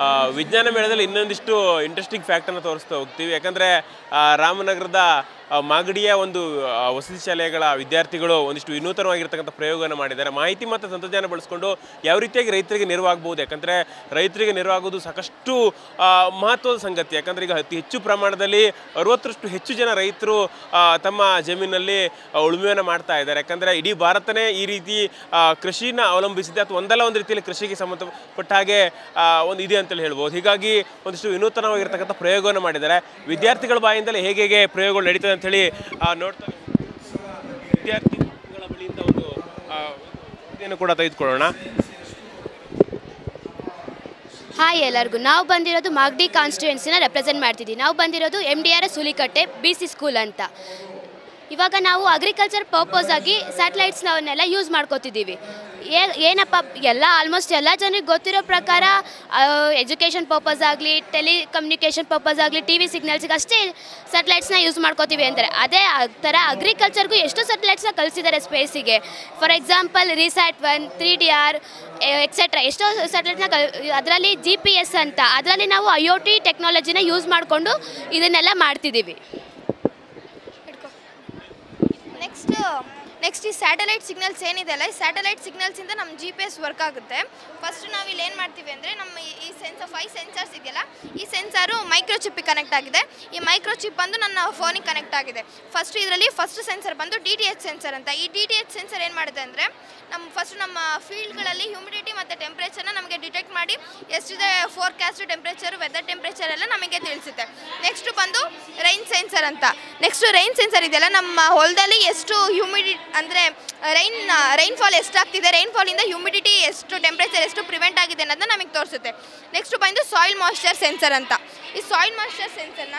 ಆ, ವಿಜ್ಞಾನ ಮೇಳದಲ್ಲಿ ಇನ್ನೊಂದಿಷ್ಟು ಇಂಟ್ರೆಸ್ಟಿಂಗ್ ಫ್ಯಾಕ್ಟನ್ನು ತೋರಿಸ್ತಾ ಹೋಗ್ತೀವಿ ಯಾಕಂದರೆ ರಾಮನಗರದ ಆ, ಮಾಗಡಿಯ ಒಂದು ಆ, ವಸತಿ ಶಾಲೆಗಳ ವಿದ್ಯಾರ್ಥಿಗಳು ಒಂದಿಷ್ಟು ವಿನೂತನವಾಗಿರ್ತಕ್ಕಂಥ ಪ್ರಯೋಗವನ್ನು ಮಾಡಿದ್ದಾರೆ ಮಾಹಿತಿ ಮತ್ತು ತಂತ್ರಜ್ಞಾನ ಬಳಸ್ಕೊಂಡು ಯಾವ ರೀತಿಯಾಗಿ ರೈತರಿಗೆ ನೆರವಾಗಬಹುದು ಯಾಕಂದರೆ ರೈತರಿಗೆ ನೆರವಾಗೋದು ಸಾಕಷ್ಟು ಆ, ಮಹತ್ವದ ಸಂಗತಿ ಯಾಕಂದರೆ ಈಗ ಅತಿ ಹೆಚ್ಚು ಪ್ರಮಾಣದಲ್ಲಿ ಅರವತ್ತರಷ್ಟು ಹೆಚ್ಚು ಜನ ರೈತರು ಆ, ತಮ್ಮ ಜಮೀನಲ್ಲಿ ಆ, ಉಳುಮೆಯನ್ನು ಮಾಡ್ತಾ ಇದ್ದಾರೆ ಯಾಕಂದರೆ ಇಡೀ ಭಾರತನೇ ಈ ರೀತಿ ಆ, ಕೃಷಿನ ಅವಲಂಬಿಸಿದೆ ಅಥವಾ ಒಂದಲ್ಲ ಒಂದು ರೀತಿಯಲ್ಲಿ ಕೃಷಿಗೆ ಸಂಬಂಧಪಟ್ಟ ಹಾಗೆ ಆ, ಒಂದು ಇದೆ ಅಂತೇಳಿ ಹೇಳ್ಬೋದು ಹೀಗಾಗಿ ಒಂದಿಷ್ಟು ವಿನೂತನವಾಗಿರ್ತಕ್ಕಂಥ ಪ್ರಯೋಗವನ್ನು ಮಾಡಿದ್ದಾರೆ ವಿದ್ಯಾರ್ಥಿಗಳ ಬಾಯಿಂದಲೇ ಹೇಗೆ ಹೇಗೆ ಪ್ರಯೋಗಗಳು ನಡೀತದೆ ಅಂತೇಳಿ ಆ, ನೋಡ್ತಾ ವಿದ್ಯಾರ್ಥಿಗಳ ಬಳಿಯಿಂದ ಒಂದು ಆ, ಇದನ್ನು ಕೂಡ ತೆಗೆದುಕೊಳ್ಳೋಣ ಹಾಯ್ ಎಲ್ಲರಿಗೂ ನಾವು ಬಂದಿರೋದು ಮಾಗಡಿ ಕಾನ್ಸ್ಟಿಟ್ಯೂನ್ಸಿನ ರೆಪ್ರೆಸೆಂಟ್ ಮಾಡ್ತಿದ್ದೀವಿ ನಾವು ಬಂದಿರೋದು M D R S Hulikatte B C school ಅಂತ ಇವಾಗ ನಾವು ಅಗ್ರಿಕಲ್ಚರ್ ಪರ್ಪಸ್ ಆಗಿ ಸ್ಯಾಟಲೈಟ್ಸ್ನವನ್ನೆಲ್ಲ ಯೂಸ್ ಮಾಡ್ಕೋತಿದ್ದೀವಿ ಏ ಏನಪ್ಪ ಎಲ್ಲ ಆಲ್ಮೋಸ್ಟ್ ಎಲ್ಲ ಜನರಿಗೆ ಗೊತ್ತಿರೋ ಪ್ರಕಾರ ಎಜುಕೇಷನ್ ಪರ್ಪಸ್ ಆಗಲಿ ಟೆಲಿಕಮ್ಯುನಿಕೇಷನ್ ಪರ್ಪಸ್ ಆಗಲಿ ಟಿ ವಿ ಸಿಗ್ನಲ್ಸ್ಗೆ ಅಷ್ಟೇ ಸ್ಯಾಟಲೈಟ್ಸ್ನ ಯೂಸ್ ಮಾಡ್ಕೋತೀವಿ ಅಂದರೆ ಅದೇ ಆ ಥರ ಅಗ್ರಿಕಲ್ಚರ್ಗೂ ಎಷ್ಟು ಸ್ಯಾಟಲೈಟ್ಸ್ನ ಕಳಿಸಿದ್ದಾರೆ ಸ್ಪೇಸಿಗೆ for example RISAT one three D R etcetera ಎಷ್ಟೋ ಸ್ಯಾಟಲೈಟ್ನ ಕಲ್ ಅದರಲ್ಲಿ ಜಿ ಪಿ ಎಸ್ ಅಂತ ಅದರಲ್ಲಿ ನಾವು ಐ ಒ ಟಿ ಟೆಕ್ನಾಲಜಿನ ಯೂಸ್ ಮಾಡಿಕೊಂಡು ಇದನ್ನೆಲ್ಲ ಮಾಡ್ತಿದ್ದೀವಿ ನೆಕ್ಸ್ಟ್ ನೆಕ್ಸ್ಟ್ ಈ ಸ್ಯಾಟಲೈಟ್ ಸಿಗ್ನಲ್ಸ್ ಏನಿದೆ ಅಲ್ಲ ಈ ಸ್ಯಾಟಲೈಟ್ ಸಿಗ್ನಲ್ಸಿಂದ ನಮ್ಮ ಜಿ ಪಿ ಎಸ್ ವರ್ಕ್ ಆಗುತ್ತೆ ಫಸ್ಟ್ ನಾವು ಇಲ್ಲಿ ಏನು ಮಾಡ್ತೀವಿ ಅಂದರೆ ನಮ್ಮ ಈ- ಈ ಸೆನ್ಸರ್ ಫೈವ್ ಸೆನ್ಸರ್ಸ್ ಇದೆಯಲ್ಲ ಈ ಸೆನ್ಸಾರು ಮೈಕ್ರೋಚಿಪ್ಪಿಗೆ ಕನೆಕ್ಟ್ ಆಗಿದೆ ಈ ಮೈಕ್ರೋಚಿಪ್ ಬಂದು ನನ್ನ ಫೋನಿಗೆ ಕನೆಕ್ಟ್ ಆಗಿದೆ ಫಸ್ಟ್ ಇದರಲ್ಲಿ ಫಸ್ಟ್ ಸೆನ್ಸರ್ ಬಂದು ಡಿ ಟಿ ಎಚ್ ಸೆನ್ಸರ್ ಅಂತ ಈ ಡಿ ಟಿ ಎಚ್ ಸೆನ್ಸರ್ ಏನು ಮಾಡುತ್ತೆ ಅಂದರೆ ನಮ್ಮ ಫಸ್ಟ್ ನಮ್ಮ ಫೀಲ್ಡ್ಗಳಲ್ಲಿ ಹ್ಯೂಮಿಡಿಟಿ ಮತ್ತು ಟೆಂಪ್ರೇಚರ್ನ ನಮಗೆ ಡಿಟೆಕ್ಟ್ ಮಾಡಿ ಎಷ್ಟಿದೆ ಫೋರ್ಕಾಸ್ಟ್ ಟೆಂಪ್ರೇಚರ್ ವೆದರ್ ಟೆಂಪ್ರೇಚರ್ ಎಲ್ಲ ನಮಗೆ ತಿಳಿಸುತ್ತೆ ನೆಕ್ಸ್ಟ್ ಬಂದು ರೈನ್ ಸೆನ್ಸರ್ ಅಂತ ನೆಕ್ಸ್ಟ್ ರೈನ್ ಸೆನ್ಸರ್ ಇದೆಯಲ್ಲ ನಮ್ಮ ಹೊಲದಲ್ಲಿ ಎಷ್ಟು ಹ್ಯೂಮಿಡಿ ಅಂದರೆ ರೈನ್ ರೈನ್ಫಾಲ್ ಎಷ್ಟಾಗ್ತಿದೆ ರೈನ್ಫಾಲಿಂದ ಹ್ಯೂಮಿಡಿಟಿ ಎಷ್ಟು ಟೆಂಪ್ರೇಚರ್ ಎಷ್ಟು ಪ್ರಿವೆಂಟ್ ಆಗಿದೆ ಅನ್ನೋದನ್ನ ನಮಗೆ ತೋರಿಸುತ್ತೆ ನೆಕ್ಸ್ಟ್ ಬಂದು ಸಾಯಿಲ್ ಮಾಯ್ಶ್ಚರ್ ಸೆನ್ಸರ್ ಅಂತ ಈ ಸಾಯಿಲ್ ಮಾಯ್ಶ್ಚರ್ ಸೆನ್ಸರ್ನ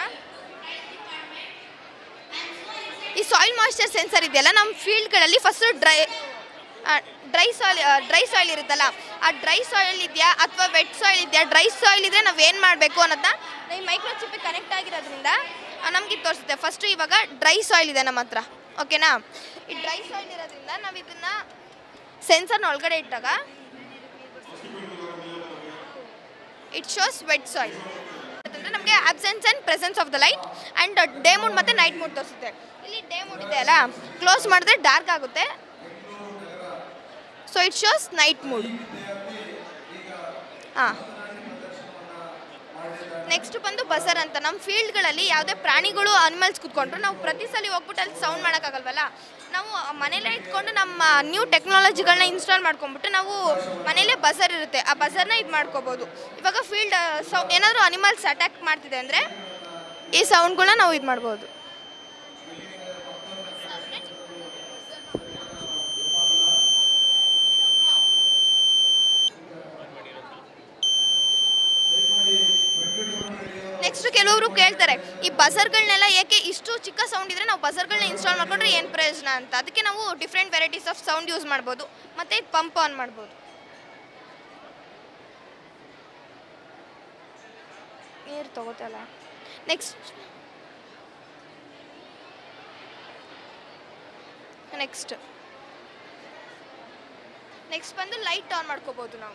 ಈ ಸಾಯಿಲ್ ಮಾಯ್ಶ್ಚರ್ ಸೆನ್ಸರ್ ಇದೆಯಲ್ಲ ನಮ್ಮ ಫೀಲ್ಡ್ಗಳಲ್ಲಿ first dry dry soil dry soil ಇರುತ್ತಲ್ಲ ಆ ಡ್ರೈ ಸಾಯಿಲ್ ಇದೆಯಾ ಅಥವಾ ವೆಟ್ ಸಾಯಿಲ್ ಇದೆಯಾ ಡ್ರೈ ಸಾಯಿಲ್ ಇದ್ದರೆ ನಾವು ಏನು ಮಾಡಬೇಕು ಅನ್ನೋದನ್ನ ಈ ಮೈಕ್ರೋಚಿಪ್ಪಿಗೆ ಕನೆಕ್ಟ್ ಆಗಿರೋದ್ರಿಂದ ನಮಗೆ ತೋರಿಸುತ್ತೆ ಫಸ್ಟು ಇವಾಗ ಡ್ರೈ ಸಾಯಿಲ್ ಇದೆ ನಮ್ಮ ಹತ್ರ ಓಕೆನಾ ಈ ಡ್ರೈ ಸಾಯಿಲ್ ಇರೋದ್ರಿಂದ ನಾವು ಇದನ್ನ ಸೆನ್ಸರ್ನ ಒಳಗಡೆ ಇಟ್ಟಾಗ ಇಟ್ ಶೋಸ್ ವೆಟ್ ಸಾಯಿಲ್ ಅಂದರೆ ನಮಗೆ absence and presence of the light and day mood ಮತ್ತು ನೈಟ್ ಮೂಡ್ ತೋರಿಸುತ್ತೆ ಇಲ್ಲಿ ಡೇ ಮೂಡ್ ಇದೆ ಅಲ್ಲ ಕ್ಲೋಸ್ ಮಾಡಿದ್ರೆ ಡಾರ್ಕ್ ಆಗುತ್ತೆ so it shows night mood ಹಾಂ ನೆಕ್ಸ್ಟ್ ಬಂದು ಬಸರ್ ಅಂತ ನಮ್ಮ ಫೀಲ್ಡ್ಗಳಲ್ಲಿ ಯಾವುದೇ ಪ್ರಾಣಿಗಳು ಅನಿಮಲ್ಸ್ ಕುತ್ಕೊಂಡ್ರು ನಾವು ಪ್ರತಿ ಸಲ ಹೋಗ್ಬಿಟ್ಟು ಅಲ್ಲಿ ಸೌಂಡ್ ಮಾಡೋಕ್ಕಾಗಲ್ವಲ್ಲ ನಾವು ಮನೇಲೇ ಇಟ್ಕೊಂಡು ನಮ್ಮ ನ್ಯೂ ಟೆಕ್ನಾಲಜಿಗಳನ್ನ ಇನ್ಸ್ಟಾಲ್ ಮಾಡ್ಕೊಂಡ್ಬಿಟ್ಟು ನಾವು ಮನೇಲೇ ಬಸರ್ ಇರುತ್ತೆ ಆ ಬಸರ್ನ ಇದು ಮಾಡ್ಕೋಬೋದು ಇವಾಗ ಫೀಲ್ಡ್ ಸೌ ಏನಾದರೂ ಅನಿಮಲ್ಸ್ ಅಟ್ಯಾಕ್ ಮಾಡ್ತಿದೆ ಅಂದರೆ ಈ ಸೌಂಡ್ಗಳನ್ನ ನಾವು ಇದು ಮಾಡ್ಬೋದು ನೆಕ್ಸ್ಟ್ ಕೆಲವರು ಕೇಳ್ತಾರೆ ಈ ಬಸರ್ಗಳನ್ನೆಲ್ಲ ಏಕೆ ಇಷ್ಟು ಚಿಕ್ಕ ಸೌಂಡ್ ಇದ್ರೆ ನಾವು ಬಸರ್ಗಳನ್ನ ಇನ್ಸ್ಟಾಲ್ ಮಾಡ್ಕೊಂಡ್ರೆ ಏನು ಪ್ರಯೋಜನ ಅಂತ ಅದಕ್ಕೆ ನಾವು different varieties of sound use ಮಾಡ್ಬೋದು ಮತ್ತೆ ಪಂಪ್ ಆನ್ ಮಾಡ್ಬೋದು ನೀರು ತಗೋತಲ್ಲ ನೆಕ್ಸ್ಟ್ ನೆಕ್ಸ್ಟ್ ನೆಕ್ಸ್ಟ್ ಬಂದು ಲೈಟ್ ಆನ್ ಮಾಡ್ಕೋಬೋದು ನಾವು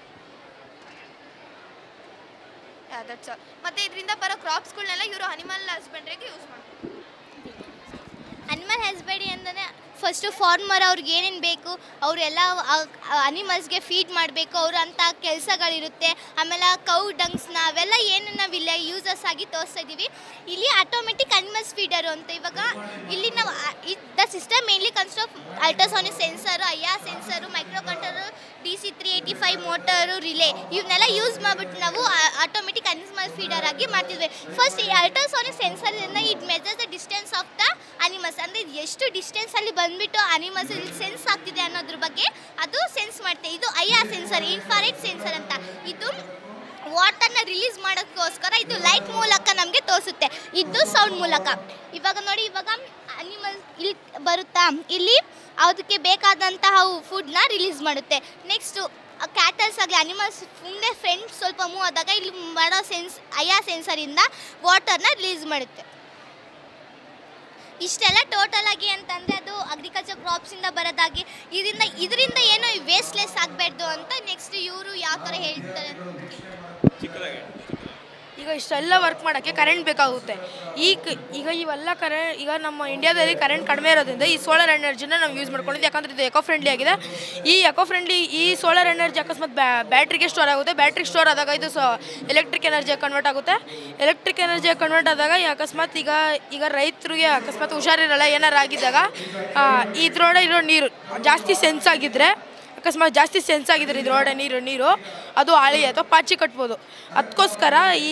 ದಟ್ಸ್ ಮತ್ತೆ ಇದರಿಂದ ಬರೋ ಕ್ರಾಪ್ಸ್ಗಳನ್ನೆಲ್ಲ ಇವರು ಅನಿಮಲ್ ಹಸ್ಬೆಂಡ್ರಿಗೆ ಯೂಸ್ ಮಾಡ್ತಾರೆ ಅನಿಮಲ್ ಹಸ್ಬೆಂಡ್ರಿ ಅಂದರೆ ಫಸ್ಟು ಫಾರ್ಮರ್ ಅವ್ರಿಗೆ ಏನೇನು ಬೇಕು ಅವರೆಲ್ಲ ಅನಿಮಲ್ಸ್ಗೆ ಫೀಡ್ ಮಾಡಬೇಕು ಅವ್ರ ಅಂಥ ಕೆಲಸಗಳಿರುತ್ತೆ ಆಮೇಲೆ ಕೌ ಡಂಗ್ಸ್ನ ಅವೆಲ್ಲ ಏನು ನಾವಿಲ್ಲ ಯೂಸಸ್ ಆಗಿ ತೋರಿಸ್ತಾ ಇದ್ದೀವಿ ಇಲ್ಲಿ ಆಟೋಮೆಟಿಕ್ ಅನಿಮಲ್ಸ್ ಫೀಡರು ಅಂತ ಇವಾಗ ಇಲ್ಲಿ ನಾವು the system mainly consist of ultrasonic sensor I R sensor micro controller D C three eighty five motor relay ಇವನ್ನೆಲ್ಲ ಯೂಸ್ ಮಾಡಿಬಿಟ್ಟು ನಾವು ಆಟೋಮೆಟಿಕ್ ಅನಿಮಲ್ ಫೀಡರ್ ಆಗಿ ಮಾಡ್ತಿದ್ವಿ ಫಸ್ಟ್ ಈ ಅಲ್ಟ್ರಾಸಾನಿಕ್ ಸೆನ್ಸರಿಂದ it measures the distance of the animals ಅಂದರೆ ಎಷ್ಟು ಡಿಸ್ಟೆನ್ಸಲ್ಲಿ ಬಂದುಬಿಟ್ಟು ಅನಿಮಲ್ಸ್ ಇಲ್ಲಿ ಸೆನ್ಸ್ ಆಗ್ತಿದೆ ಅನ್ನೋದ್ರ ಬಗ್ಗೆ ಅದು ಸೆನ್ಸ್ ಮಾಡುತ್ತೆ ಇದು I R sensor infrared sensor ಅಂತ ಇದು ವಾಟರ್ನ ರಿಲೀಸ್ ಮಾಡೋಕ್ಕೋಸ್ಕರ ಇದು ಲೈಟ್ ಮೂಲಕ ನಮಗೆ ತೋರಿಸುತ್ತೆ ಇದು ಸೌಂಡ್ ಮೂಲಕ ಇವಾಗ ನೋಡಿ ಇವಾಗ ಅನಿಮಲ್ ಇಲ್ಲಿ ಬರುತ್ತಾ ಇಲ್ಲಿ ಅದಕ್ಕೆ ಬೇಕಾದಂತಹ ಫುಡ್ನ ರಿಲೀಸ್ ಮಾಡುತ್ತೆ ನೆಕ್ಸ್ಟು ಕ್ಯಾಟಲ್ಸ್ ಆಗಲಿ ಅನಿಮಲ್ಸ್ ಮುಂದೆ ಫ್ರೆಂಡ್ ಸ್ವಲ್ಪ ಮೂವ್ ಆದಾಗ ಇಲ್ಲಿ ಮಾಡೋ ಸೆನ್ಸ್ ಐ ಆರ್ ಸೆನ್ಸರಿಂದ ವಾಟರ್ನ ರಿಲೀಸ್ ಮಾಡುತ್ತೆ ಇಷ್ಟೆಲ್ಲ ಟೋಟಲ್ ಆಗಿ ಅಂತಂದರೆ ಅದು ಅಗ್ರಿಕಲ್ಚರ್ ಕ್ರಾಪ್ಸಿಂದ ಬರೋದಾಗಿ ಇದರಿಂದ ಇದರಿಂದ ಏನೋ ವೇಸ್ಟ್ಲೆಸ್ ಆಗಬಾರ್ದು ಅಂತ ನೆಕ್ಸ್ಟ್ ಇವರು ಯಾವ ಥರ ಹೇಳ್ತಾರೆ ಚಿಕ್ಕ ಈಗ ಇಷ್ಟೆಲ್ಲ ವರ್ಕ್ ಮಾಡೋಕ್ಕೆ ಕರೆಂಟ್ ಬೇಕಾಗುತ್ತೆ ಈಗ ಈಗ ಇವೆಲ್ಲ ಕರೆ ಈಗ ನಮ್ಮ ಇಂಡಿಯಾದಲ್ಲಿ ಕರೆಂಟ್ ಕಡಿಮೆ ಇರೋದ್ರಿಂದ ಈ ಸೋಲಾರ್ ಎನರ್ಜಿನ ನಾವು ಯೂಸ್ ಮಾಡ್ಕೊಂಡಿದ್ದು ಯಾಕಂದರೆ ಇದು ಎಕೋ ಫ್ರೆಂಡ್ಲಿ ಆಗಿದೆ ಈ ಎಕೋ ಫ್ರೆಂಡ್ಲಿ ಈ ಸೋಲಾರ್ ಎನರ್ಜಿ ಅಕಸ್ಮಾತ್ ಬ್ಯಾಟ್ರಿಗೆ ಸ್ಟೋರ್ ಆಗುತ್ತೆ ಬ್ಯಾಟ್ರಿ ಸ್ಟೋರ್ ಆದಾಗ ಇದು ಸೊ ಎಲೆಕ್ಟ್ರಿಕ್ ಎನರ್ಜಿ ಕನ್ವರ್ಟ್ ಆಗುತ್ತೆ ಎಲೆಕ್ಟ್ರಿಕ್ ಎನರ್ಜಿ ಕನ್ವರ್ಟ್ ಆದಾಗ ಈ ಅಕಸ್ಮಾತ್ ಈಗ ಈಗ ರೈತರಿಗೆ ಅಕಸ್ಮಾತ್ ಹುಷಾರಿರಲ್ಲ ಏನಾರು ಆಗಿದ್ದಾಗ ಆ, ಇದ್ರೊಳಗೆ ಇರೋ ನೀರು ಜಾಸ್ತಿ ಸೆನ್ಸ್ ಆಗಿದ್ದರೆ ಅಕಸ್ಮಾತ್ ಜಾಸ್ತಿ ಸೆನ್ಸ್ ಆಗಿದ್ರೆ ಇದ್ರೊಳಗಡೆ ನೀರು ನೀರು ಅದು ಆಳಿ ಅಥವಾ ಪಾಚಿ ಕಟ್ಬೋದು ಅದಕ್ಕೋಸ್ಕರ ಈ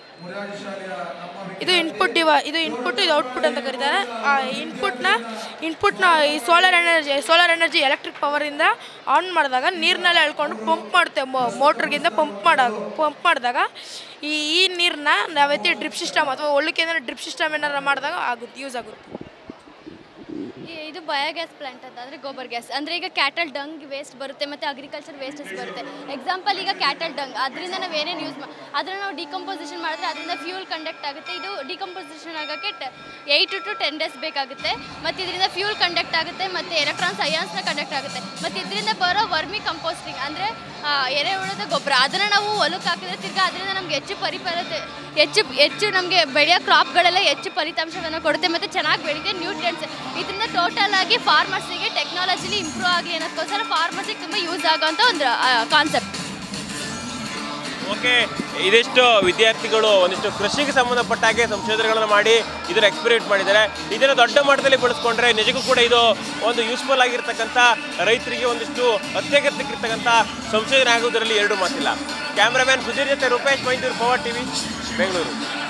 ಇದು ಇನ್ಪುಟ್ ಡಿವ ಇದು ಇನ್ಪುಟ್ ಇದು ಔಟ್ಪುಟ್ ಅಂತ ಕರೀತಾರೆ ಆ ಇನ್ಪುಟ್ನ ಇನ್ಪುಟ್ನ ಈ solar energy solar energy electric ಪವರಿಂದ ಆನ್ ಮಾಡಿದಾಗ ನೀರನ್ನೆಲ್ಲ ಎಳ್ಕೊಂಡು ಪಂಪ್ ಮಾಡುತ್ತೆ ಮೋಟ್ರಿಗಿಂದ ಪಂಪ್ ಮಾಡಾಗ ಪಂಪ್ ಮಾಡಿದಾಗ ಈ ಈ ನೀರನ್ನ ನಾವೈತಿ ಡ್ರಿಪ್ ಸಿಸ್ಟಮ್ ಅಥವಾ ಒಳ್ಳಕ್ಕೆ ಏನಾದ್ರು ಡ್ರಿಪ್ ಸಿಸ್ಟಮ್ ಏನಾರು ಮಾಡಿದಾಗ ಆಗುತ್ತೆ ಯೂಸ್ ಆಗುತ್ತೆ ಈ- ಇದು ಬಯೋಗ್ಯಾಸ್ ಪ್ಲಾಂಟ್ ಅಂತ ಅಂದರೆ ಗೋಬರ್ ಗ್ಯಾಸ್ ಅಂದರೆ ಈಗ ಕ್ಯಾಟಲ್ ಡಂಗ್ ವೇಸ್ಟ್ ಬರುತ್ತೆ ಮತ್ತು ಅಗ್ರಿಕಲ್ಚರ್ ವೇಸ್ಟಸ್ ಬರುತ್ತೆ ಎಕ್ಸಾಂಪಲ್ ಈಗ ಕ್ಯಾಟಲ್ ಡಂಗ್ ಅದರಿಂದ ನಾವು ಏನೇನು ಯೂಸ್ ಮಾ ಅದನ್ನು ನಾವು ಡಿಕಂಪೋಸಿಷನ್ ಮಾಡಿದ್ರೆ ಅದರಿಂದ ಫ್ಯೂಲ್ ಕಂಡಕ್ಟ್ ಆಗುತ್ತೆ ಇದು ಡಿಕಂಪೋಸಿಷನ್ ಆಗೋಕ್ಕೆ ಏಯ್ಟ್ ಟು ಟೆನ್ ಡೇಸ್ ಬೇಕಾಗುತ್ತೆ ಮತ್ತು ಇದರಿಂದ ಫ್ಯೂಲ್ ಕಂಡಕ್ಟ್ ಆಗುತ್ತೆ ಮತ್ತು ಎಲೆಕ್ಟ್ರಾನ್ಸ್ ಅಯಾನ್ಸ್ನ ಕಂಡಕ್ಟ್ ಆಗುತ್ತೆ ಮತ್ತು ಇದರಿಂದ ಬರೋ ವರ್ಮಿ ಕಂಪೋಸ್ಟಿಂಗ್ ಅಂದರೆ ಎರೆಹುಳದ ಗೊಬ್ಬರ ಅದನ್ನು ನಾವು ಹೊಲಕ್ಕೆ ಹಾಕಿದ್ರೆ ತಿರ್ಗಾ ಅದರಿಂದ ನಮ್ಗೆ ಹೆಚ್ಚು ಪರಿಫಲತೆ ಹೆಚ್ಚು ಹೆಚ್ಚು ನಮಗೆ ಬೆಳೆಯೋ ಕ್ರಾಪ್ಗಳೆಲ್ಲ ಹೆಚ್ಚು ಫಲಿತಾಂಶವನ್ನು ಕೊಡುತ್ತೆ ಮತ್ತು ಚೆನ್ನಾಗಿ ಬೆಳೀತೆ ನ್ಯೂಟ್ರಿಯೆಂಟ್ಸ್ ಇದರಿಂದ ಟೋಟಲ್ ಆಗಿ ಫಾರ್ಮರ್ಸಿಗೆ ಟೆಕ್ನಾಲಜಿಲಿ ಇಂಪ್ರೂವ್ ಆಗಲಿ ಅನ್ನೋದಕ್ಕೋಸ್ಕರ ಫಾರ್ಮರ್ಸಿಗೆ ತುಂಬ ಯೂಸ್ ಆಗೋಂಥ ಒಂದು ಕಾನ್ಸೆಪ್ಟ್ ಓಕೆ ಇದಿಷ್ಟು ವಿದ್ಯಾರ್ಥಿಗಳು ಒಂದಿಷ್ಟು ಕೃಷಿಗೆ ಸಂಬಂಧಪಟ್ಟ ಹಾಗೆ ಸಂಶೋಧನೆಗಳನ್ನು ಮಾಡಿ ಇದರ ಎಕ್ಸ್ಪೆರಿಮೆಂಟ್ ಮಾಡಿದ್ದಾರೆ ಇದನ್ನು ದೊಡ್ಡ ಮಟ್ಟದಲ್ಲಿ ಬಳಸ್ಕೊಂಡ್ರೆ ನಿಜಕ್ಕೂ ಕೂಡ ಇದು ಒಂದು ಯೂಸ್ಫುಲ್ ಆಗಿರ್ತಕ್ಕಂಥ ರೈತರಿಗೆ ಒಂದಿಷ್ಟು ಅತ್ಯಗತ್ಯಕ್ಕಿರ್ತಕ್ಕಂಥ ಸಂಶೋಧನೆ ಆಗುವುದರಲ್ಲಿ ಎರಡು ಮಾತಿಲ್ಲ ಕ್ಯಾಮ್ರಾಮ್ಯಾನ್ ಸುಧೀರ್ ಜೊತೆ ರೂಪೇಶ್ ಮೈಂದೂರು ಪವರ್ ಟಿವಿ ಬೆಂಗಳೂರು